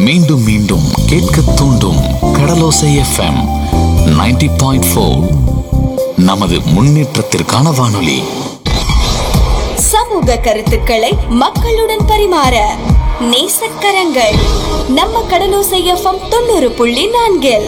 மீண்டும் மீண்டும் கேட்க தூண்டும் கடலோசை எஃப்எம் 90.4 பாயிண்ட் நமது முன்னேற்றத்திற்கான வானொலி சமூக கருத்துக்களை மக்களுடன் பரிமாற நேசக்கரங்கள் நம்ம கடலோசை எஃப்எம் தொண்ணூறு புள்ளி நான்கில்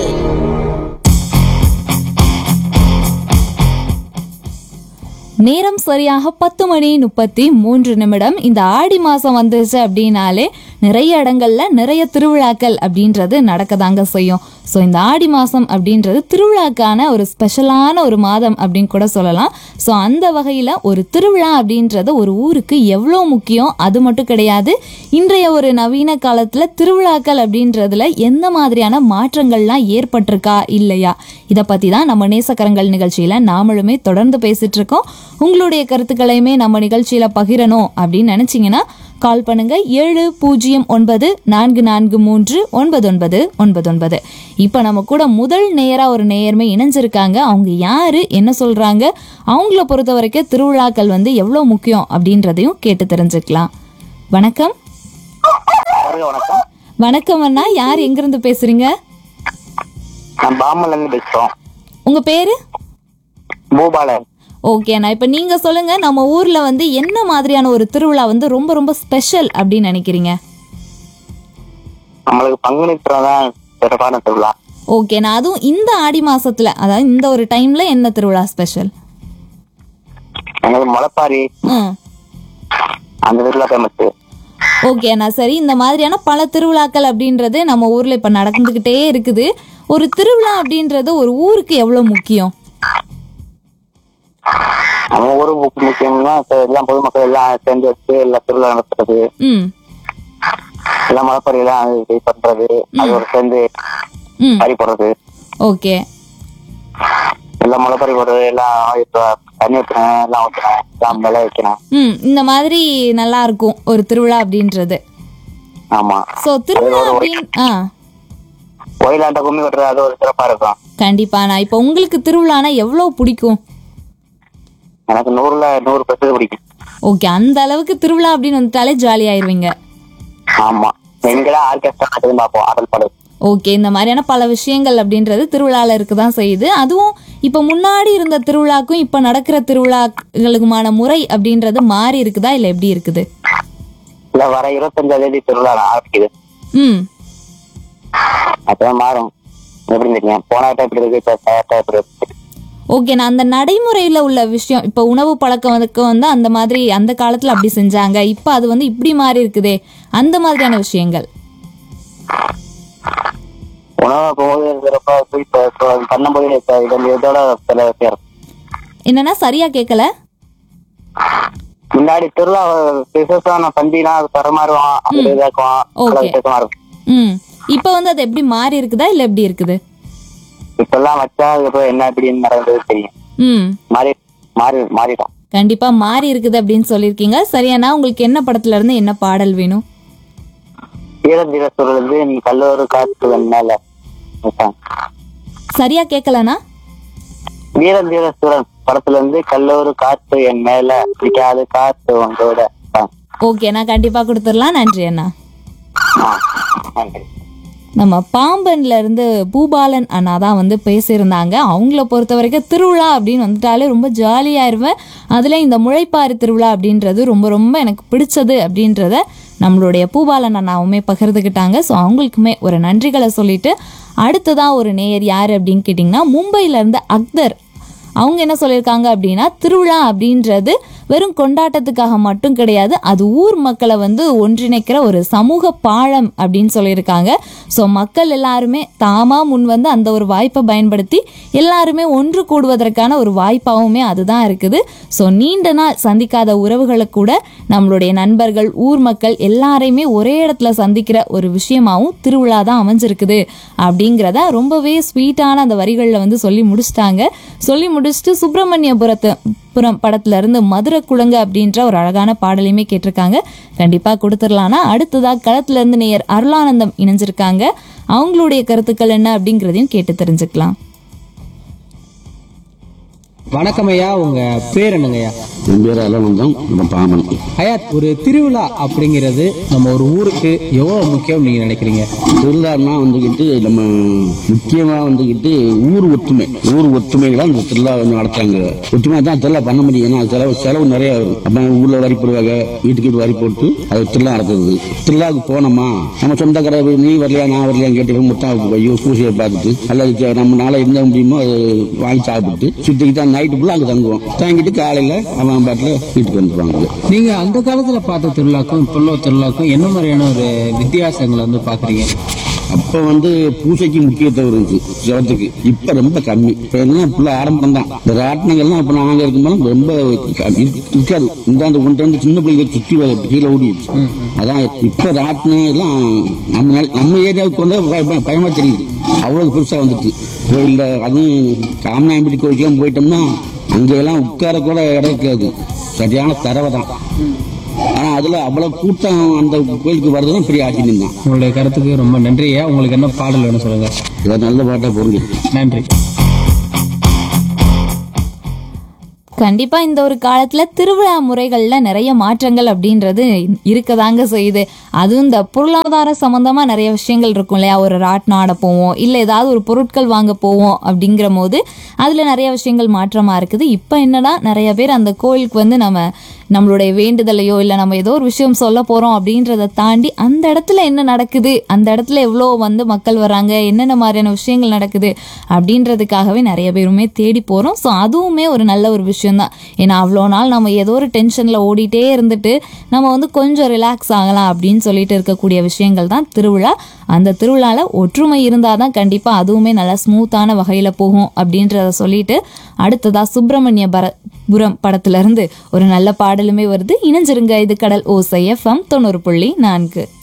நேரம் சரியாக பத்து மணி முப்பத்தி மூன்று நிமிடம் இந்த ஆடி மாதம் வந்துருச்சு அப்படின்னாலே நிறைய இடங்கள்ல நிறைய திருவிழாக்கள் அப்படின்றது நடக்கதாங்க செய்யும் ஸோ இந்த ஆடி மாதம் அப்படின்றது திருவிழாக்கான ஒரு ஸ்பெஷலான ஒரு மாதம் அப்படின்னு கூட சொல்லலாம் ஸோ அந்த வகையில் ஒரு திருவிழா அப்படின்றது ஒரு ஊருக்கு எவ்வளோ முக்கியம் அது மட்டும் கிடையாது இன்றைய ஒரு நவீன காலத்தில் திருவிழாக்கள் அப்படின்றதுல எந்த மாதிரியான மாற்றங்கள்லாம் ஏற்பட்டிருக்கா இல்லையா இதை பற்றி தான் நம்ம நேசக்கரங்கள் நிகழ்ச்சியில் நாமளுமே தொடர்ந்து பேசிட்டு இருக்கோம் உங்களுடைய கருத்துக்களையுமே நம்ம நிகழ்ச்சியில் பகிரணும் அப்படின்னு நினச்சிங்கன்னா கால் பண்ணுங்க ஏழு பூஜ்ஜியம் ஒன்பது நான்கு நான்கு மூன்று ஒன்பது ஒன்பது ஒன்பது ஒன்பது இப்போ நம்ம கூட முதல் நேராக ஒரு நேயர்மை இணைஞ்சிருக்காங்க அவங்க யாரு என்ன சொல்றாங்க அவங்கள பொறுத்த வரைக்கும் திருவிழாக்கள் வந்து எவ்வளோ முக்கியம் அப்படின்றதையும் கேட்டு தெரிஞ்சுக்கலாம் வணக்கம் வருக வணக்கம் வணக்கம் அண்ணா யார் எங்கிருந்து பேசுறீங்க நான் பாம்பன்ல இருந்து பேசுறோம் உங்க பேரு பூபாலன் ஓகே அண்ணா இப்போ நீங்க சொல்லுங்க நம்ம ஊர்ல வந்து என்ன மாதிரியான ஒரு திருவிழா வந்து ரொம்ப ரொம்ப ஸ்பெஷல் அப்படின்னு நினைக்கிறீங்க நம்மளுக்கு பங்குனி தான் சிறப்பான திருவிழா ஓகேண்ணா அதுவும் இந்த ஆடி மாசத்துல அதாவது இந்த ஒரு டைம்ல என்ன திருவிழா ஸ்பெஷல் எங்களுக்கு முளைப்பாரி ம் அந்த திருவிழா ஃபேமஸ் ஓகேண்ணா சரி இந்த மாதிரியான பல திருவிழாக்கள் அப்படின்றது நம்ம ஊர்ல இப்ப நடந்துகிட்டே இருக்குது ஒரு திருவிழா அப்படின்றது ஒரு ஊருக்கு எவ்வளவு முக்கியம் நம்ம ஊரு முக்கிய- முக்கியம்னா இப்ப எல்லாம் பொதுமக்கள் எல்லாம் சேர்ந்து வச்சு எல்லா திருவிழா நடத்துறது ம் எல்லாம் முளைப்பாரி எல்லாம் இது பண்றது அதோட சேர்ந்து ம் பறி போடுறது ஓகே எல்லாம் முளைப்பாரி போடுறது எல்லாம் இப்ப தண்ணி ஊற்றுறேன் எல்லாம் ஊற்றுறேன் எல்லாம் விளை வைக்கிறேன் ம் இந்த மாதிரி நல்லா இருக்கும் ஒரு திருவிழா அப்படின்றது ஆமா ஸோ திருவிழா அப்படின்னு ஆ கோயிலாண்ட கும்மி கொட்டுறது அது ஒரு சிறப்பா இருக்கும் கண்டிப்பாண்ணா இப்போ உங்களுக்கு திருவிழானா எவ்வளோ பிடிக்கும் எனக்கு நூறுல நூறு பெர்சன்ட் பிடிக்கும் ஓகே அந்த அளவுக்கு திருவிழா அப்படின்னு வந்துட்டாலே ஜாலி ஆயிருவீங்க ஆமா எங்கெல்லாம் ஆர்கெஸ்ட்ரா மட்டும் பார்ப்போம் ஆடல் பாடல் ஓகே இந்த மாதிரியான பல விஷயங்கள் அப்படின்றது திருவிழால இருக்க தான் செய்யுது அதுவும் இப்போ முன்னாடி இருந்த திருவிழாக்கும் இப்போ நடக்கிற திருவிழாக்களுக்குமான முறை அப்படின்றது மாறி இருக்குதா இல்லை எப்படி இருக்குது இல்ல வர இருபத்தஞ்சாம் தேதி திருவிழா ஆரம்பிக்குது ம் அப்பதான் மாறும் எப்படி தெரியும் போன வட்டம் எப்படி இருக்கு இப்ப வட்டம் எப்படி இருக்கு ஓகே நான் அந்த நடைமுறையில் உள்ள விஷயம் இப்போ உணவு பழக்கம் வந்து வந்து அந்த மாதிரி அந்த காலத்தில் அப்படி செஞ்சாங்க இப்போ அது வந்து இப்படி மாறி இருக்குதே அந்த மாதிரியான விஷயங்கள் உணவு போது இருக்கிறப்ப இப்ப இப்ப இப்ப பண்ணும்போது இப்ப இதோட இதோட சில வித்தியாசம் என்னன்னா சரியா கேட்கல முன்னாடி திருவிழா விசேஷம் பண்டினா அது பரமாறுவோம் அப்படி இதாக்குவோம் Okay. நல்ல விசேஷமா இருக்கும் ம் இப்போ வந்து அது எப்படி மாறி இருக்குதா இல்லை எப்படி இருக்குது இப்ப எல்லாம் வச்சா அதுக்கப்புறம் என்ன எப்படின்னு நடந்தது தெரியும் ம் மாறி மாறி மாறிடும் கண்டிப்பா மாறி இருக்குது அப்படின்னு சொல்லியிருக்கீங்க சரியானா உங்களுக்கு என்ன படத்துல இருந்து என்ன பாடல் வேணும் வீரதீர சூழல் வந்து நீ கல்லூரி காத்து மேல சரியா கேட்கலனா வீரதீர சூழல் படத்துல இருந்து கல்லூரி காத்து என் மேல பிடிக்காது காத்து உங்களோட ஆ. ஓகே நான் கண்டிப்பா கொடுத்துடலாம் நன்றி அண்ணா ஆ. நன்றி நம்ம பாம்பன்ல இருந்து பூபாலன் அண்ணா தான் வந்து பேசியிருந்தாங்க அவங்கள பொறுத்த வரைக்கும் திருவிழா அப்படின்னு வந்துட்டாலே ரொம்ப ஜாலியாயிருவேன் அதில் இந்த முளைப்பாரி திருவிழா அப்படின்றது ரொம்ப ரொம்ப எனக்கு பிடிச்சது அப்படின்றத நம்மளுடைய பூபாலன் அண்ணாவுமே பகிர்ந்துக்கிட்டாங்க ஸோ அவங்களுக்குமே ஒரு நன்றிகளை சொல்லிட்டு அடுத்ததான் ஒரு நேயர் யார் அப்படின்னு கேட்டிங்கன்னா மும்பையில இருந்து அக்தர் அவங்க என்ன சொல்லியிருக்காங்க அப்படின்னா திருவிழா அப்படின்றது வெறும் கொண்டாட்டத்துக்காக மட்டும் கிடையாது அது ஊர் மக்களை வந்து ஒன்றிணைக்கிற ஒரு சமூக பாலம் அப்படின்னு சொல்லியிருக்காங்க ஸோ மக்கள் எல்லாருமே தாமா முன் வந்து அந்த ஒரு வாய்ப்பை பயன்படுத்தி எல்லாருமே ஒன்று கூடுவதற்கான ஒரு வாய்ப்பாகவுமே அதுதான் இருக்குது ஸோ நீண்ட நாள் சந்திக்காத உறவுகளை கூட நம்மளுடைய நண்பர்கள் ஊர் மக்கள் எல்லாரையுமே ஒரே இடத்துல சந்திக்கிற ஒரு விஷயமாவும் திருவிழா தான் அமைஞ்சிருக்குது அப்படிங்கிறத ரொம்பவே ஸ்வீட்டான அந்த வரிகளில் வந்து சொல்லி முடிச்சிட்டாங்க சொல்லி முடிச்சுட்டு சுப்பிரமணியபுரத்து புறம் படத்துல இருந்து மதுரை குழங்கு அப்படின்ற ஒரு அழகான பாடலையுமே கேட்டிருக்காங்க கண்டிப்பா கொடுத்துடலாம்னா அடுத்ததா களத்துல இருந்து நேயர் அருளானந்தம் இணைஞ்சிருக்காங்க அவங்களுடைய கருத்துக்கள் என்ன அப்படிங்கிறதையும் கேட்டு தெரிஞ்சுக்கலாம் வணக்கம் ஐயா உங்க பேர் என்னங்க ஐயா என் பேர் அலவந்தம் நம்ம பாமன் ஐயா ஒரு திருவிழா அப்படிங்கிறது நம்ம ஒரு ஊருக்கு எவ்வளவு முக்கியம் நீங்க நினைக்கிறீங்க திருவிழான்னா வந்துக்கிட்டு நம்ம முக்கியமாக வந்துக்கிட்டு ஊர் ஒற்றுமை ஊர் ஒற்றுமை தான் இந்த திருவிழா வந்து நடத்தாங்க ஒற்றுமை தான் திருவிழா பண்ண முடியும் ஏன்னா செலவு செலவு நிறைய வரும் அப்போ ஊரில் வரி போடுவாங்க வீட்டுக்கு வீட்டு வரி போட்டு அது திருவிழா நடத்துறது திருவிழாவுக்கு போனோமா நம்ம சொந்தக்கார நீ வரலையா நான் வரலையான்னு கேட்டு முத்தா ஐயோ பூசையை பார்த்துட்டு அல்லது நம்ம நாளை என்ன முடியுமோ அது வாங்கி சாப்பிட்டு சுற்றிக்கிட்டு நைட்டு ஃபுல்லாக அங்கே தங்குவோம் தங்கிட்டு காலையில் அவன் பாட்டில் வீட்டுக்கு வந்துடுவாங்க நீங்க அந்த காலத்துல பார்த்த திருவிழாக்கும் இப்போ உள்ள திருவிழாக்கும் என்ன மாதிரியான ஒரு வித்தியாசங்களை வந்து பாக்குறீங்க அப்ப வந்து பூசைக்கு முக்கியத்துவம் இருந்துச்சு சிவத்துக்கு இப்ப ரொம்ப கம்மி இப்ப என்ன ஃபுல்லா ஆடம்பரம் தான் இந்த ராட்டினங்கள்லாம் இப்ப நாங்க இருக்கும்போது ரொம்ப க- இரு- இருக்காது இந்த அந்த ஒன்று ரெண்டு சின்ன பிள்ளைங்க சுத்தி வ- கீழே ஓடிடுச்சு அதான் இப்ப ராட்டினம் எல்லாம் நம்ம நாள்- நம்ம ஏரியாவுக்கு வந்து பய- பய- பயமா தெரியுது அவ்வளவு பெருசா வந்துட்டு கோயில்ல அதுவும் காமநாயம்பட்டி கோயிலுக்குலாம் போயிட்டோம்னா அங்கெல்லாம் உட்கார கூட இடம் இருக்காது சரியான தரவை தான் ஆனா அதுல அவ்வளவு கூட்டம் அந்த கோயிலுக்கு வர்றதுதான் பெரிய ஆச்சரியம் தான் உங்களுடைய கருத்துக்கு ரொம்ப நன்றி ஐயா உங்களுக்கு என்ன பாடல் வேணும் சொல்லுங்க இதை நல்ல பாட்டா பொருங்க நன்றி கண்டிப்பா இந்த ஒரு காலத்துல திருவிழா முறைகள்ல நிறைய மாற்றங்கள் அப்படின்றது இருக்கதாங்க செய்யுது அதுவும் இந்த பொருளாதார சம்பந்தமா நிறைய விஷயங்கள் இருக்கும் இல்லையா ஒரு ராட்னம் ஆட போவோம் இல்ல ஏதாவது ஒரு பொருட்கள் வாங்க போவோம் அப்படிங்கிற போது அதுல நிறைய விஷயங்கள் மாற்றமா இருக்குது இப்ப என்னன்னா நிறைய பேர் அந்த கோயிலுக்கு வந்து நம்ம நம்மளுடைய வேண்டுதலையோ இல்லை நம்ம ஏதோ ஒரு விஷயம் சொல்ல போகிறோம் அப்படின்றத தாண்டி அந்த இடத்துல என்ன நடக்குது அந்த இடத்துல எவ்வளோ வந்து மக்கள் வராங்க என்னென்ன மாதிரியான விஷயங்கள் நடக்குது அப்படின்றதுக்காகவே நிறைய பேருமே தேடி போகிறோம் ஸோ அதுவுமே ஒரு நல்ல ஒரு விஷயம்தான் ஏன்னா அவ்வளோ நாள் நம்ம ஏதோ ஒரு டென்ஷனில் ஓடிட்டே இருந்துட்டு நம்ம வந்து கொஞ்சம் ரிலாக்ஸ் ஆகலாம் அப்படின்னு சொல்லிட்டு இருக்கக்கூடிய விஷயங்கள் தான் திருவிழா அந்த திருவிழாவில் ஒற்றுமை இருந்தால் தான் கண்டிப்பாக அதுவுமே நல்லா ஸ்மூத்தான வகையில் போகும் அப்படின்றத சொல்லிட்டு அடுத்ததா சுப்பிரமணிய பர புரம் படத்துல இருந்து ஒரு நல்ல பாடலுமே வருது இணைஞ்சிருங்க இது கடல் ஓசை எஃப்எம் தொண்ணூறு புள்ளி நான்கு